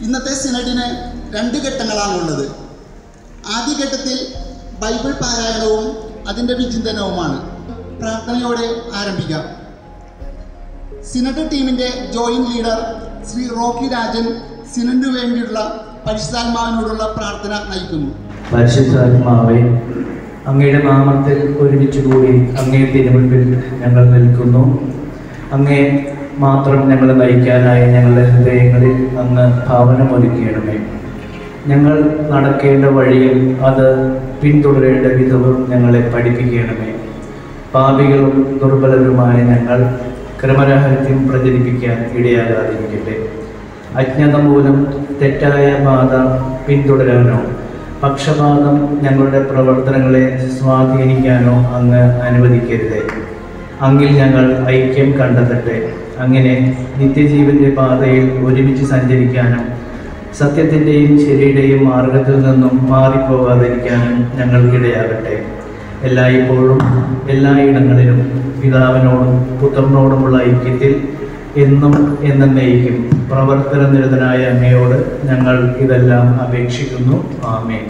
ഇന്നത്തെ സിനഡിന് രണ്ട് ഘട്ടങ്ങളാണുള്ളത് ആദ്യ ഘട്ടത്തിൽ ബൈബിൾ പാരായണവും അതിൻ്റെ വിചിന്തനവുമാണ് പ്രാർത്ഥനയോടെ ആരംഭിക്കാം സിനഡ് ടീമിൻ്റെ ജോയിന്റ് ലീഡർ ശ്രീ റോക്കി രാജൻ സിനഡിനു വേണ്ടിയുള്ള പരിശുദ്ധാത്മാവിനോടുള്ള പ്രാർത്ഥന നയിക്കുന്നു പരിശുദ്ധാത്മാവെ അങ്ങയുടെ നാമത്തിൽ ഒരുമിച്ച് കൂടി അങ്ങേ തിരുമുൻപിൽ ഞങ്ങൾ നിൽക്കുന്നു അങ്ങേ മാത്രം ഞങ്ങളെ നയിക്കാനായി ഞങ്ങളുടെ ഹൃദയങ്ങളിൽ അങ്ങ് ഭാവനമൊരുക്കിയണമേ ഞങ്ങൾ നടക്കേണ്ട വഴിയിൽ അത് പിന്തുടരേണ്ട വിധവും ഞങ്ങളെ പഠിപ്പിക്കണമേ പാപികളും ദുർബലരുമായ ഞങ്ങൾ ക്രമരഹസ്യം പ്രചരിപ്പിക്കാൻ ഇടയാകാതിരിക്കട്ടെ അജ്ഞത മൂലം തെറ്റായ പാത പിന്തുടരാനോ പക്ഷപാതം ഞങ്ങളുടെ പ്രവർത്തനങ്ങളെ സ്വാധീനിക്കാനോ അങ്ങ് അനുവദിക്കരുതേ അങ്ങിൽ ഞങ്ങൾ ഐക്യം കണ്ടെത്തട്ടെ അങ്ങനെ നിത്യജീവന്റെ പാതയിൽ ഒരുമിച്ച് സഞ്ചരിക്കാനും സത്യത്തിൻ്റെയും ശരിയുടെയും മാർഗത്തിൽ നിന്നും മാറിപ്പോകാതിരിക്കാനും ഞങ്ങൾക്കിടയാകട്ടെ എല്ലായ്പ്പോഴും എല്ലായിടങ്ങളിലും പിതാവിനോടും പുത്രനോടുമുള്ള ഐക്യത്തിൽ എന്നും എന്നേക്കും പ്രവർത്തന നിരതനായ അങ്ങയോട് ഞങ്ങൾ ഇതെല്ലാം അപേക്ഷിക്കുന്നു ആമേൻ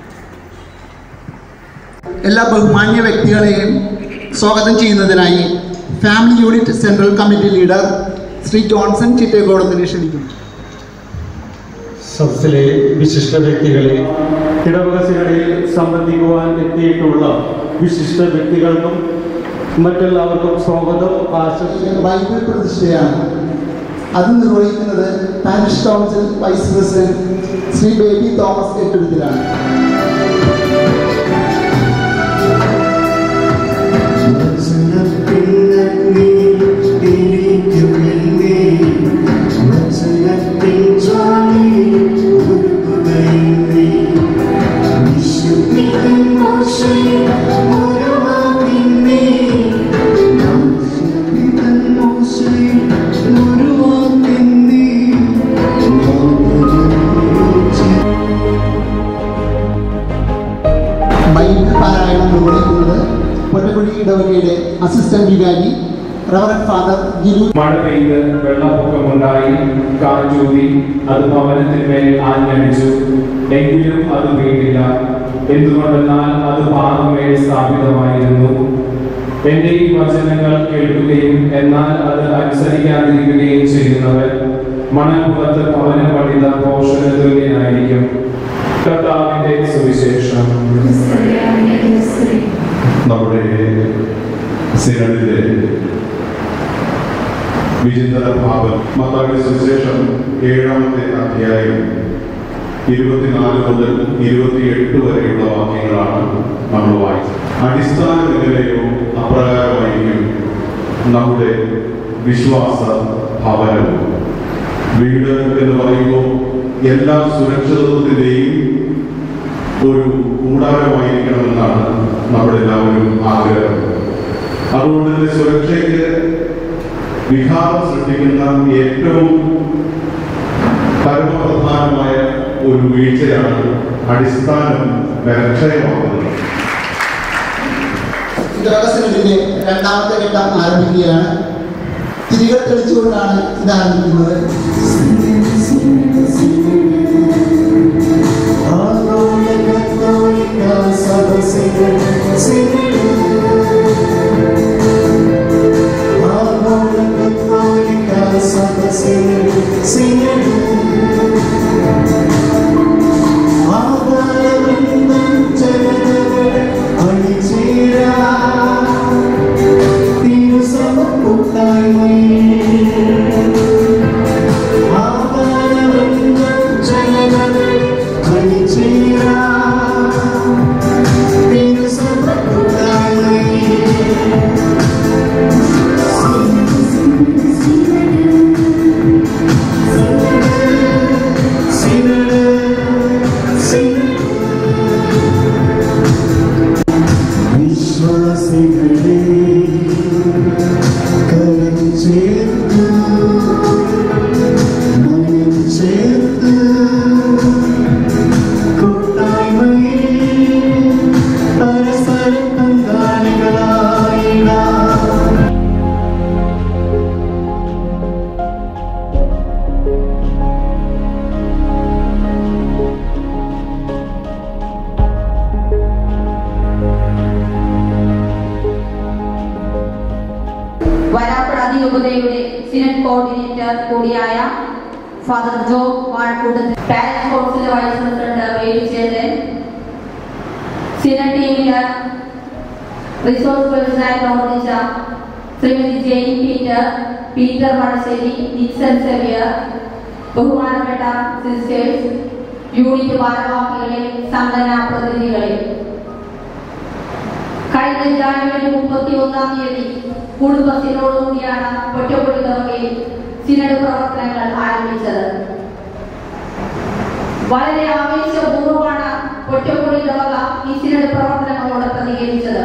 എല്ലാ ബഹുമാന്യ വ്യക്തികളെയും സ്വാഗതം ചെയ്യുന്നതിനായി family unit central committee leader Shri Johnson ചിറ്റേക്കോടതിനെ ക്ഷണിക്കുന്നു സദസ്സിലെ വിശിഷ്ട വ്യക്തികളെ ഇടവകസികളിൽ സംബന്ധിക്കുവാൻ എത്തിയിട്ടുള്ള വിശിഷ്ട വ്യക്തികൾക്കും മറ്റെല്ലാവർക്കും സ്വാഗതം ആശംസിക്കുന്നു ബൈബിൾ പ്രതിഷ്ഠയാണ് അത് നിർവഹിക്കുന്നത് parish council vice president Shri Baby Thomas ഏറ്റെടുത്തിലാണ് ബൈബിൾ പാരായണം നിർവഹിക്കുന്നത് പൊന്നക്കുഴി ഇടവകയുടെ അസിസ്റ്റന്റ് വികാരി റവറൻ ഫാദർ ഗിരു മഴ പെയ്ത് വെള്ളപ്പൊക്കമുണ്ടായി കാറ്റൂതി അത് ഭവനത്തിന്മേൽ ആഞ്ഞടിച്ചു എങ്കിലും അത് വീണില്ല എന്തുകൊണ്ടെന്നാൽ അത് പാറമേൽ സ്ഥാപിതമായിരുന്നു എന്റെ ഈ വചനങ്ങൾ കേൾക്കുകയും എന്നാൽ അത് അനുസരിക്കാതിരിക്കുകയും ചെയ്യുന്നവൻ മണൽപുറത്ത് ഭവനം പണിത പോഷക തുല്യനായിരിക്കും കർത്താവിന്റെ സുവിശേഷം നമ്മുടെ സിനഡിന്റെ വിചിന്തന ഭാഗം മത്തായുടെ സുവിശേഷം ഏഴാമത്തെ അധ്യായം ഇരുപത്തിനാല് മുതൽ ഇരുപത്തിയെട്ട് വരെയുള്ള വാക്യങ്ങളാണ് നമ്മൾ വായിച്ചത് അടിസ്ഥാന നിലയോ അപ്രകാരമായിരിക്കും നമ്മുടെ വിശ്വാസ ഭവനവും വീട് എന്ന് പറയുമ്പോൾ എല്ലാ സുരക്ഷിതത്വത്തിന്റെയും ഒരു കൂടാരമായിരിക്കണമെന്നാണ് നമ്മളെല്ലാവരും ആഗ്രഹം അതുകൊണ്ട് തന്നെ സുരക്ഷയ്ക്ക് വിഘാതം സൃഷ്ടിക്കുന്ന ഏറ്റവും പരമപ്രധാനമായ ഒരു വീഴ്ചയാണ് അടിസ്ഥാനം ബലക്ഷയമാകുന്നത് ഇടവക സിനഡിന്റെ രണ്ടാമത്തെ ഘട്ടം ആരംഭിക്കുകയാണ് തിരികൾ തെളിച്ചുകൊണ്ടാണ് ഇത് ആരംഭിക്കുന്നത് അതിരൂപതയുടെ സിനറ്റ് കോർഡിനേറ്റർ കൂടിയായ ഫാദർ ജോ വാഴക്കൂട്ടത്തിൽ പാരിഷ് കൗൺസിലെ വൈസ് പ്രസിഡന്റ് വേലിച്ചേരൻ സിനറ്റ് ടീമിന് റിസോഴ്സ് പേഴ്സണായി പ്രവർത്തിച്ച ശ്രീമതി ജെയിൻ പീറ്റർ പീറ്റർ വടശ്ശേരി നിക്സൺ സെവിയർ ബഹുമാനപ്പെട്ട സിസ്റ്റേഴ്സ് യൂണിറ്റ് ഭാരവാഹികളെ സംഘടനാ പ്രതിനിധികളെ കഴിഞ്ഞ ജാനുവരി മുപ്പത്തി ഒന്നാം തീയതി കുടുംബത്തിനോടുകൂടിയാണ് ഒറ്റപ്പൊടി തുറകയിൽ സിനഡ് പ്രവർത്തനങ്ങൾ ആരംഭിച്ചത് വളരെ ആവേശപൂർവ്വമാണ് ഒറ്റപ്പൊടി തുറക ഈ സിനഡ് പ്രവർത്തനങ്ങളോട് പ്രതികരിച്ചത്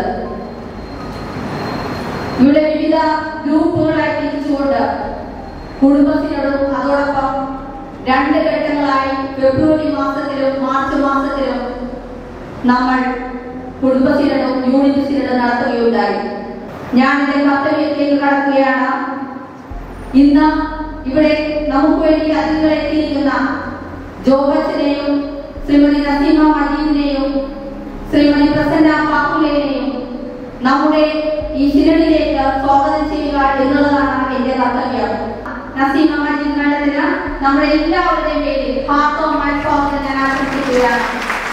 ഇവിടെ വിവിധ ഗ്രൂപ്പുകളായി തിരിച്ചുകൊണ്ട് കുടുംബത്തിനോടും അതോടൊപ്പം രണ്ട് ഘട്ടങ്ങളായി ഫെബ്രുവരി മാസത്തിലും മാർച്ച് മാസത്തിലും നമ്മൾ കുടുംബത്തിനടും യൂണിറ്റ് സിനഡ് നടത്തുകയുണ്ടായി ഞാൻ എന്റെ കർത്തവ്യത്തിലേക്ക് കടക്കുകയാണ് ഇന്ന് ഇവിടെ നമുക്ക് വേണ്ടി അതിഥികൾ എത്തിയിരിക്കുന്ന ജോബച്ചനെയും ശ്രീമതി നസീമ മജീദിനെയും ശ്രീമതി പ്രസന്ന പാക്കുലേനെയും നമ്മുടെ ഈ സിനഡിലേക്ക് സ്വാഗതം ചെയ്യുക എന്നുള്ളതാണ് എന്റെ കർത്തവ്യം നസീമ മജീദ് മേഡത്തിന് നമ്മുടെ എല്ലാവരുടെയും പേരിൽ ഹാർത്തോമായി സ്വാഗതം ഞാൻ ആശംസിക്കുകയാണ്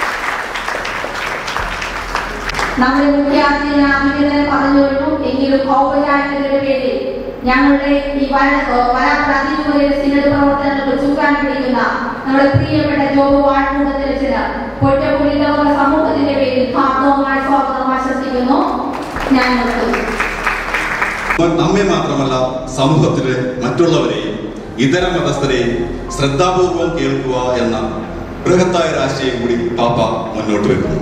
നമ്മുടെ മുഖ്യാതിഥി അമിതനെ പറഞ്ഞു കഴിഞ്ഞു എങ്കിലും ഔപചാരികതയുടെ പേരിൽ ഞങ്ങളുടെ ഈ വര വരാപ്രാതിനിധ്യയുടെ സിനഡ് പ്രവർത്തനങ്ങൾക്ക് ചൂക്കാൻ പിടിക്കുന്ന നമ്മുടെ പ്രിയപ്പെട്ട ജോബ് വാഴ്കൂട്ടത്തിന് പൊറ്റപ്പുള്ളി ലോക സമൂഹത്തിന്റെ പേരിൽ ഹാർദവമായ സ്വാഗതം ആശംസിക്കുന്നു ഞാൻ നിർത്തുന്നു നമ്മെ മാത്രമല്ല സമൂഹത്തിലെ മറ്റുള്ളവരെയും ഇതര മതസ്ഥരെയും ശ്രദ്ധാപൂർവം കേൾക്കുക എന്ന ബൃഹത്തായ രാശിയും കൂടി പാപ്പ മുന്നോട്ട് വെക്കുന്നു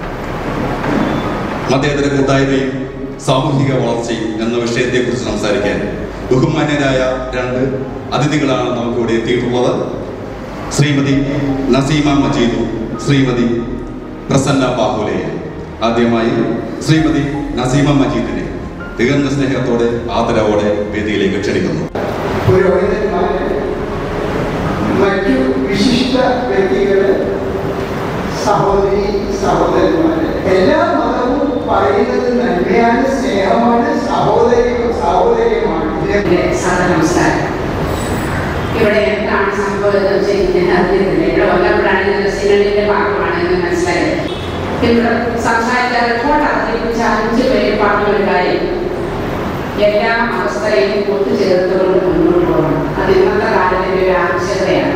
മതേതര കൂട്ടായ്മയും സാമൂഹിക വളർച്ചയും എന്ന വിഷയത്തെക്കുറിച്ച് സംസാരിക്കാൻ ബഹുമാന്യരായ രണ്ട് അതിഥികളാണ് നമുക്കിവിടെ എത്തിയിട്ടുള്ളത് ശ്രീമതി നസീമ മജീദും ശ്രീമതി പ്രസന്ന ബാഹുലയെ ആദ്യമായി ശ്രീമതി നസീമ മജീദിനെ തികഞ്ഞ സ്നേഹത്തോടെ ആദരവോടെ വേദിയിലേക്ക് ക്ഷണിക്കുന്നു പുരോഹിതന്മാര് മറ്റു വിശിഷ്ട വ്യക്തികള് സഹോദരി സഹോദരന്മാര് എല്ലാ മതവും പറയുന്നത് നന്മയാണ് സ്നേഹമാണ് സഹോദര്യം സഹോദര്യമാണ് ഇതിനെ സാധാ നമസ്കാരം ഇവിടെ എന്താണ് സംഭവിച്ചത് വെച്ച് ഞാൻ അറിഞ്ഞിരുന്നില്ല ഇവിടെ വന്നപ്പോഴാണ് ഇതിന്റെ സിനഡിന്റെ ഭാഗമാണ് എന്ന് മനസ്സിലായത് ഇവിടെ സംസാരിച്ച റിപ്പോർട്ട് അവതരിപ്പിച്ച അഞ്ച് പേര് പറഞ്ഞ ഒരു കാര്യം എല്ലാ അവസ്ഥയും ഒത്തുചേർത്തുകൊണ്ട് മുന്നോട്ട് പോകണം അത് ഇന്നത്തെ കാലത്തിന്റെ ഒരു ആവശ്യകതയാണ്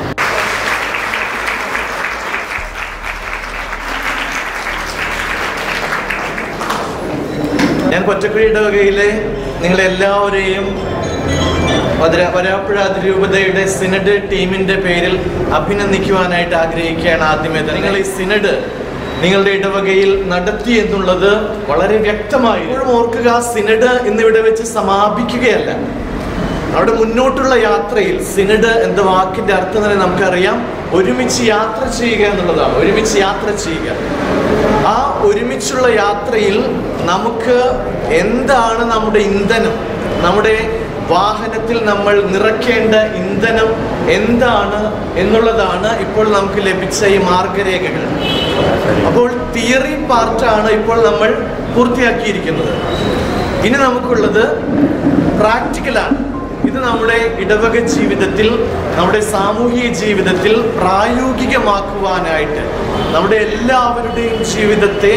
ഞാൻ കൊച്ചക്കുഴി ഇടവകയിലെ നിങ്ങളെല്ലാവരെയും വര വരാപ്പുഴ അതിരൂപതയുടെ സിനഡ് ടീമിന്റെ പേരിൽ അഭിനന്ദിക്കുവാനായിട്ട് ആഗ്രഹിക്കുകയാണ് ആദ്യമേ തന്നെ നിങ്ങൾ ഈ സിനഡ് നിങ്ങളുടെ ഇടവകയിൽ നടത്തി എന്നുള്ളത് വളരെ വ്യക്തമായി ഇപ്പോഴും ഓർക്കുക സിനഡ് ഇന്നിവിടെ വെച്ച് സമാപിക്കുകയല്ല അവിടെ മുന്നോട്ടുള്ള യാത്രയിൽ സിനഡ് എന്ന വാക്കിന്റെ അർത്ഥം തന്നെ നമുക്കറിയാം ഒരുമിച്ച് യാത്ര ചെയ്യുക എന്നുള്ളതാണ് ഒരുമിച്ച് യാത്ര ചെയ്യുക ആ ഒരുമിച്ചുള്ള യാത്രയിൽ നമുക്ക് എന്താണ് നമ്മുടെ ഇന്ധനം നമ്മുടെ വാഹനത്തിൽ നമ്മൾ നിറയ്ക്കേണ്ട ഇന്ധനം എന്താണ് എന്നുള്ളതാണ് ഇപ്പോൾ നമുക്ക് ലഭിച്ച ഈ മാർഗരേഖകൾ അപ്പോൾ തിയറി പാർട്ടാണ് ഇപ്പോൾ നമ്മൾ പൂർത്തിയാക്കിയിരിക്കുന്നത് ഇനി നമുക്കുള്ളത് പ്രാക്ടിക്കലാണ് ഇത് നമ്മുടെ ഇടവക ജീവിതത്തിൽ നമ്മുടെ സാമൂഹിക ജീവിതത്തിൽ പ്രായോഗികമാക്കുവാനായിട്ട് നമ്മുടെ എല്ലാവരുടെയും ജീവിതത്തെ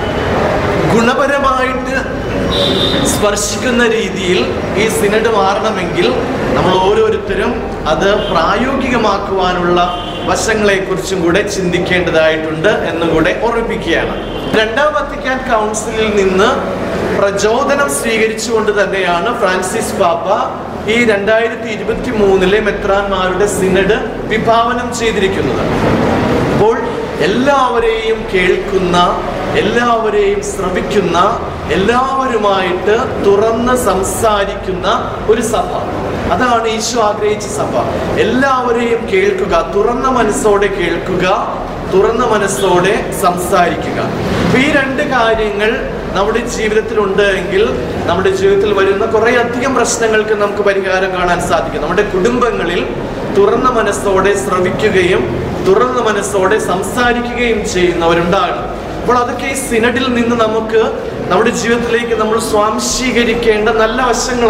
ഗുണപരമായിട്ട് സ്പർശിക്കുന്ന രീതിയിൽ ഈ സിനഡ് മാറണമെങ്കിൽ നമ്മൾ ഓരോരുത്തരും അത് പ്രായോഗികമാക്കുവാനുള്ള വശങ്ങളെക്കുറിച്ചും കൂടെ ചിന്തിക്കേണ്ടതായിട്ടുണ്ട് എന്നുകൂടെ ഓർമ്മിപ്പിക്കുകയാണ് രണ്ടാം വത്തിക്കാൻ കൗൺസിലിൽ നിന്ന് പ്രചോദനം സ്വീകരിച്ചുകൊണ്ട് തന്നെയാണ് ഫ്രാൻസിസ് പാപ്പ ഈ രണ്ടായിരത്തി ഇരുപത്തി മൂന്നിലെ മെത്രാന്മാരുടെ സിനഡ് വിഭാവനം ചെയ്തിരിക്കുന്നത് അപ്പോൾ എല്ലാവരെയും കേൾക്കുന്ന എല്ലാവരെയും ശ്രവിക്കുന്ന എല്ലാവരുമായിട്ട് തുറന്ന് സംസാരിക്കുന്ന ഒരു സഭ അതാണ് ഈശോ ആഗ്രഹിച്ച സഭ എല്ലാവരെയും കേൾക്കുക തുറന്ന മനസ്സോടെ കേൾക്കുക തുറന്ന മനസ്സോടെ സംസാരിക്കുക അപ്പൊ ഈ രണ്ട് കാര്യങ്ങൾ നമ്മുടെ ജീവിതത്തിലുണ്ട് എങ്കിൽ നമ്മുടെ ജീവിതത്തിൽ വരുന്ന കുറെ അധികം പ്രശ്നങ്ങൾക്ക് നമുക്ക് പരിഹാരം കാണാൻ സാധിക്കും നമ്മുടെ കുടുംബങ്ങളിൽ തുറന്ന മനസ്സോടെ ശ്രവിക്കുകയും തുറന്ന മനസ്സോടെ സംസാരിക്കുകയും ചെയ്യുന്നവരുണ്ടാകണം അപ്പോൾ അതൊക്കെ ഈ സിനഡിൽ നിന്ന് നമുക്ക് നമ്മുടെ ജീവിതത്തിലേക്ക് നമ്മൾ സ്വാംശീകരിക്കേണ്ട നല്ല വശങ്ങളാണ്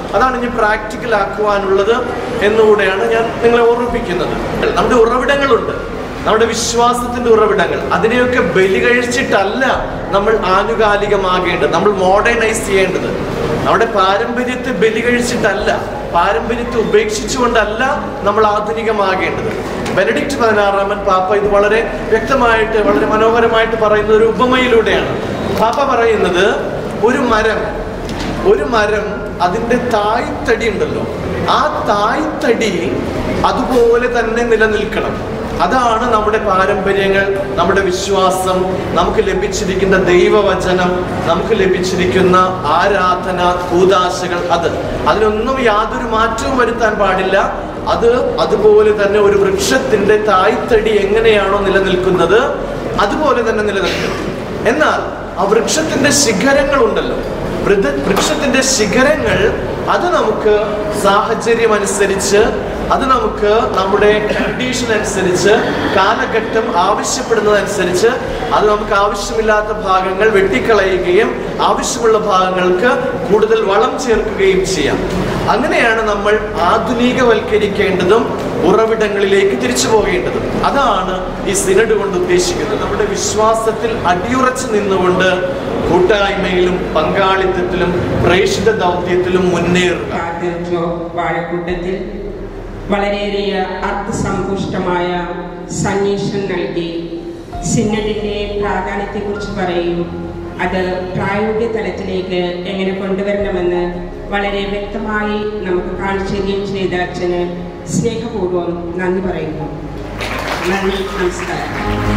അതാണ് ഇനി പ്രാക്ടിക്കൽ ആക്കുവാനുള്ളത് എന്നുകൂടെയാണ് ഞാൻ നിങ്ങളെ ഓർമ്മിപ്പിക്കുന്നത് നമ്മുടെ ഉറവിടങ്ങളുണ്ട് നമ്മുടെ വിശ്വാസത്തിന്റെ ഉറവിടങ്ങൾ അതിനെയൊക്കെ ബലി കഴിച്ചിട്ടല്ല നമ്മൾ ആനുകാലികമാകേണ്ടത് നമ്മൾ മോഡേണൈസ് ചെയ്യേണ്ടത് നമ്മുടെ പാരമ്പര്യത്തെ ബലി കഴിച്ചിട്ടല്ല പാരമ്പര്യത്തെ ഉപേക്ഷിച്ചുകൊണ്ടല്ല നമ്മൾ ആധുനികമാകേണ്ടത് ബെനഡിക്റ്റ് പതിനാറാമൻ പാപ്പ ഇത് വളരെ വ്യക്തമായിട്ട് വളരെ മനോഹരമായിട്ട് പറയുന്ന ഒരു ഉപമയിലൂടെയാണ് പാപ്പ പറയുന്നത് ഒരു മരം ഒരു മരം അതിൻ്റെ തായ്തടി ഉണ്ടല്ലോ ആ തായ്തടി അതുപോലെ തന്നെ നിലനിൽക്കണം അതാണ് നമ്മുടെ പാരമ്പര്യങ്ങൾ നമ്മുടെ വിശ്വാസം നമുക്ക് ലഭിച്ചിരിക്കുന്ന ദൈവവചനം നമുക്ക് ലഭിച്ചിരിക്കുന്ന ആരാധന കൂതാശകൾ അത് അതിനൊന്നും യാതൊരു മാറ്റവും വരുത്താൻ പാടില്ല അത് അതുപോലെ തന്നെ ഒരു വൃക്ഷത്തിന്റെ തായ്തടി എങ്ങനെയാണോ നിലനിൽക്കുന്നത് അതുപോലെ തന്നെ നിലനിൽക്കണം എന്നാൽ ആ വൃക്ഷത്തിന്റെ ശിഖരങ്ങൾ ഉണ്ടല്ലോ വൃദ്ധ വൃക്ഷത്തിന്റെ ശിഖരങ്ങൾ അത് നമുക്ക് സാഹചര്യം അനുസരിച്ച് അത് നമുക്ക് നമ്മുടെ കണ്ടീഷൻ അനുസരിച്ച് കാലഘട്ടം ആവശ്യപ്പെടുന്നതനുസരിച്ച് അത് നമുക്ക് ആവശ്യമില്ലാത്ത ഭാഗങ്ങൾ വെട്ടിക്കളയുകയും ആവശ്യമുള്ള ഭാഗങ്ങൾക്ക് കൂടുതൽ വളം ചേർക്കുകയും ചെയ്യാം അങ്ങനെയാണ് നമ്മൾ ആധുനികവൽക്കരിക്കേണ്ടതും ഉറവിടങ്ങളിലേക്ക് തിരിച്ചു പോകേണ്ടതും അതാണ് ഈ സിനഡ് കൊണ്ട് ഉദ്ദേശിക്കുന്നത് നമ്മുടെ വിശ്വാസത്തിൽ അടിയുറച്ചു നിന്നുകൊണ്ട് കൂട്ടായ്മയിലും പങ്കാളിത്തത്തിലും പ്രേക്ഷിത ദൗത്യത്തിലും മുന്നേറുക കാത്തിർച്ചോ വാഴക്കൂട്ടത്തിൽ വളരെയേറെ അർത്ഥസമ്പുഷ്ടമായ സന്ദേശം നൽകി സിന്നഡിന്റെ പ്രാധാന്യത്തെക്കുറിച്ച് പറയും അത് പ്രായോഗിക തലത്തിലേക്ക് എങ്ങനെ കൊണ്ടുവരണമെന്ന് വളരെ വ്യക്തമായി നമുക്ക് കാണിച്ചു തരികയും ചെയ്ത അച്ഛന് സ്നേഹപൂർവ്വം നന്ദി പറയുന്നു നന്ദി നമസ്കാരം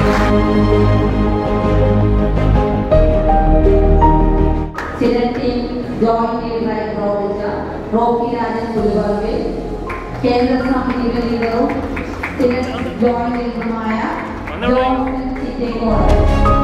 സിനഡ് ടീം ജോയിന്റ് ലീഡറായി പ്രവർത്തിച്ച റോക്കി രാജൻ പുലിവർഗിൽ കേന്ദ്ര സമിതിയുടെ ലീഡറും സിനഡ് ജോയിന്റ് ലീഡറുമായ ജോൺസൺ ചിറ്റേക്കോട്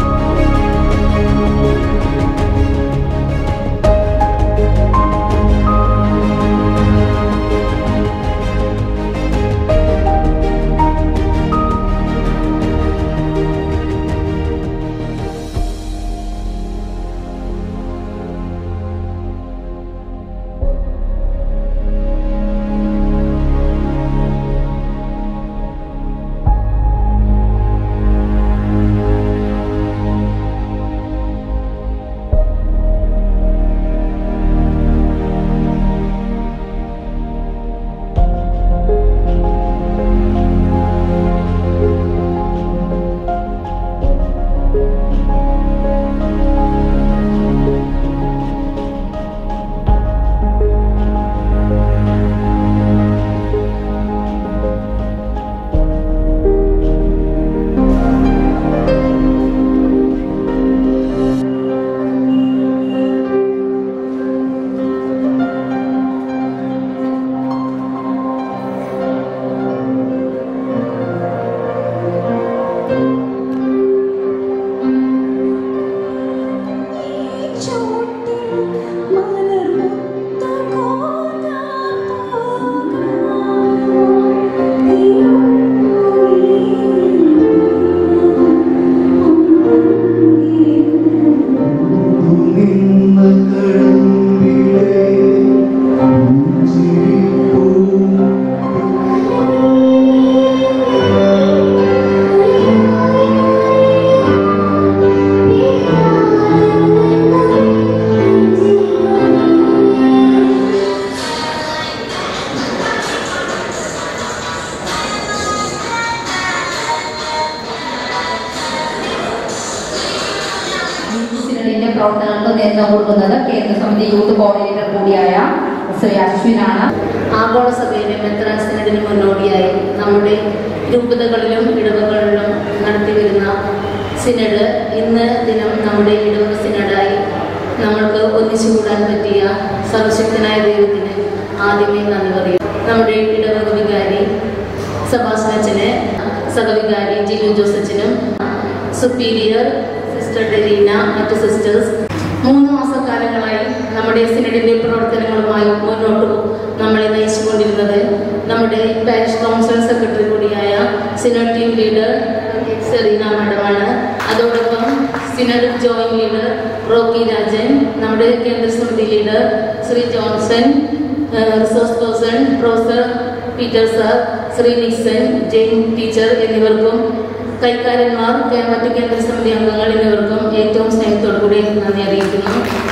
സിനഡിന്റെ പ്രവർത്തനങ്ങൾക്ക് നേതൃത്വം കൊടുക്കുന്നത് കേന്ദ്ര സമിതി യൂത്ത് കോർഡിനേറ്റർ കൂടിയായ ശ്രീ അശ്വിനാണ് ആഗോള സഭയിലെ മെത്രാൻ സിനഡിന് മുന്നോടിയായി നമ്മുടെ രൂപതകളിലും ഇടവകളിലും നടത്തി വരുന്ന സിനഡ് ഇന്ന് ദിനം നമ്മുടെ ഇടവക സിനഡായി നമ്മൾക്ക് ഒന്നിച്ചു കൂടാൻ പറ്റിയ സർവശക്തനായ ദൈവത്തിന് ആദ്യമേ നന്ദി പറയും നമ്മുടെ ഇടവക വികാരി സഭാസനച്ചന് സഹവികാരി ജിലു ജോസച്ചനും സുപ്പീരിയർ സിസ്റ്റർ ഡെലീന മറ്റ് സിസ്റ്റേഴ്സ് മൂന്ന് മാസക്കാലങ്ങളായി നമ്മുടെ സിനഡിന്റെ പ്രവർത്തനങ്ങളുമായി മുന്നോട്ട് നമ്മളെ നയിച്ചുകൊണ്ടിരുന്നത് നമ്മുടെ പാരിഷ് കൗൺസിൽ സെക്രട്ടറി കൂടിയായ സിനഡ് ടീം ലീഡർ സെറീന മാഡമാണ് അതോടൊപ്പം synod joint leader Rocky Rajan നമ്മുടെ കേന്ദ്ര സമിതി leader Shri Johnson resource person professor Peter sir Shri Nixon Jain teacher എന്നിവർക്കും കൈക്കാരന്മാർ കേ- മറ്റു കേന്ദ്ര സമിതി അംഗങ്ങൾ എന്നിവർക്കും ഏറ്റവും സ്നേഹത്തോടു കൂടി നന്ദി അറിയിക്കുന്നു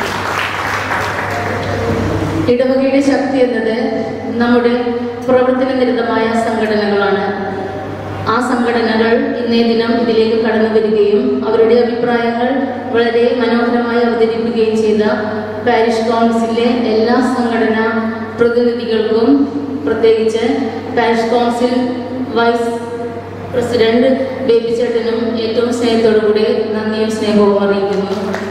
ഇടവകയുടെ ശക്തി എന്നത് നമ്മുടെ പ്രവർത്തന നിരതമായ സംഘടനകളാണ് ആ സംഘടനകൾ ഇന്നേ ദിനം ഇതിലേക്ക് കടന്നു വരികയും അവരുടെ അഭിപ്രായങ്ങൾ വളരെ മനോഹരമായി അവതരിപ്പിക്കുകയും ചെയ്ത പാരിഷ് കൗൺസിലിലെ എല്ലാ സംഘടനാ പ്രതിനിധികൾക്കും പ്രത്യേകിച്ച് parish council vice president Baby ചേട്ടനും ഏറ്റവും സ്നേഹത്തോടുകൂടി നന്ദിയും സ്നേഹവും അറിയിക്കുന്നു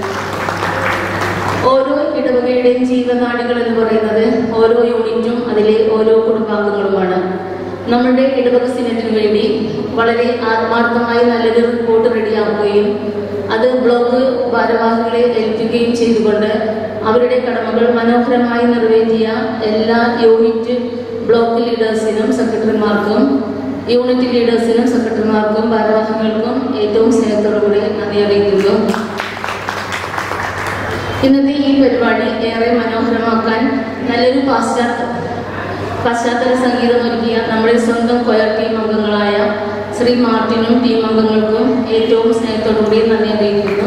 ഓരോ ഇടവകയുടെയും ജീവനാടികൾ എന്ന് പറയുന്നത് ഓരോ യൂണിറ്റും അതിലെ ഓരോ കുടുംബാംഗങ്ങളുമാണ് നമ്മുടെ ഇടവക സിനറ്റിന് വേണ്ടി വളരെ ആത്മാർത്ഥമായി നല്ലൊരു റിപ്പോർട്ട് റെഡിയാക്കുകയും അത് ബ്ലോക്ക് ഭാരവാഹികളെ ഏൽപ്പിക്കുകയും ചെയ്തുകൊണ്ട് അവരുടെ കടമകൾ മനോഹരമായി നിറവേറ്റിയ എല്ലാ യൂണിറ്റ് ബ്ലോക്ക് ലീഡേഴ്സിനും സെക്രട്ടറിമാർക്കും യൂണിറ്റ് ലീഡേഴ്സിനും സെക്രട്ടറിമാർക്കും ഭാരവാഹികൾക്കും ഏറ്റവും സ്നേഹത്തോടുകൂടി നന്ദി അറിയിക്കുന്നു ഇന്നത്തെ ഈ പരിപാടി ഏറെ മനോഹരമാക്കാൻ നല്ലൊരു പാശ്ചാത്യ പശ്ചാത്തല സംഗീതം ഒരുക്കിയ നമ്മുടെ സ്വന്തം കൊയർ ടീം അംഗങ്ങളായ ശ്രീ മാർട്ടിനും ടീം അംഗങ്ങൾക്കും ഏറ്റവും സ്നേഹത്തോടുകൂടി നന്ദി അറിയിക്കുന്നു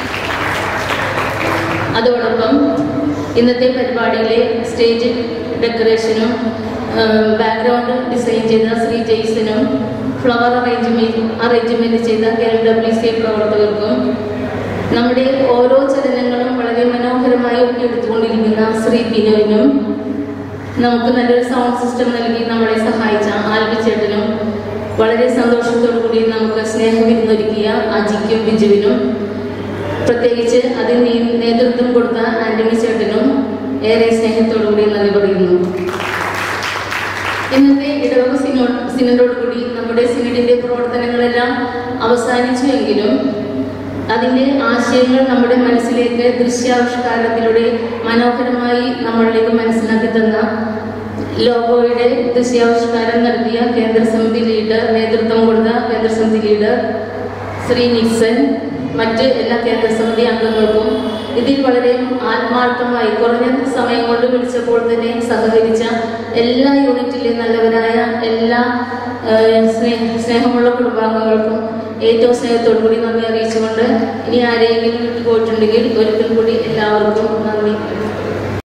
അതോടൊപ്പം ഇന്നത്തെ പരിപാടിയിലെ സ്റ്റേജ് ഡെക്കറേഷനും ബാക്ക്ഗ്രൗണ്ട് ഡിസൈൻ ചെയ്ത ശ്രീ ജെയ്സനും ഫ്ലവർ അറേഞ്ച്മെന്റ് അറേഞ്ച്മെന്റ് ചെയ്ത കെ എൽ ഡബ്ല്യു സി പ്രവർത്തകർക്കും നമ്മുടെ ഓരോ ചലനങ്ങളും വളരെ മനോഹരമായി ഒപ്പിയെടുത്തുകൊണ്ടിരിക്കുന്ന ശ്രീ ബിനോയിനും നമുക്ക് നല്ലൊരു സൗണ്ട് സിസ്റ്റം നൽകി നമ്മളെ സഹായിച്ച ആൽബി ചേട്ടനും വളരെ സന്തോഷത്തോടു കൂടി നമുക്ക് സ്നേഹവിരുന്നൊരുക്കിയ അജിക്കും ബിജുവിനും പ്രത്യേകിച്ച് അതിന് നേ- നേതൃത്വം കൊടുത്ത ആന്റണി ചേട്ടനും ഏറെ സ്നേഹത്തോടു കൂടി നന്ദി പറയുന്നു ഇന്നത്തെ ഇടവക സിനോ സിനഡോടുകൂടി നമ്മുടെ സിനഡിന്റെ പ്രവർത്തനങ്ങളെല്ലാം അവസാനിച്ചുവെങ്കിലും അതിന്റെ ആശയങ്ങൾ നമ്മുടെ മനസ്സിലേക്ക് ദൃശ്യാവിഷ്കാരത്തിലൂടെ മനോഹരമായി നമ്മളിലേക്ക് മനസ്സിലാക്കി തന്ന ലോഗോയുടെ ദൃശ്യാവിഷ്കാരം നടത്തിയ കേന്ദ്ര സമിതി ലീഡർ നേതൃത്വം കൊടുത്ത കേന്ദ്ര സമിതി ലീഡർ ശ്രീ നിക്സൺ മറ്റ് എല്ലാ കേന്ദ്ര സമിതി അംഗങ്ങൾക്കും ഇതിൽ വളരെ ആത്മാർത്ഥമായി കുറഞ്ഞ സമയം കൊണ്ട് വിളിച്ചപ്പോൾ തന്നെ സഹകരിച്ച എല്ലാ യൂണിറ്റിലെ നല്ലവരായ എല്ലാ ഏഹ്, സ്നേഹ സ്നേഹമുള്ള കുടുംബാംഗങ്ങൾക്കും ഏറ്റവും സ്നേഹത്തോടു കൂടി നന്ദി അറിയിച്ചുകൊണ്ട് ഇനി ആരെങ്കിലും വിട്ടുപോയിട്ടുണ്ടെങ്കിൽ ഒരിക്കൽ കൂടി എല്ലാവർക്കും നന്ദി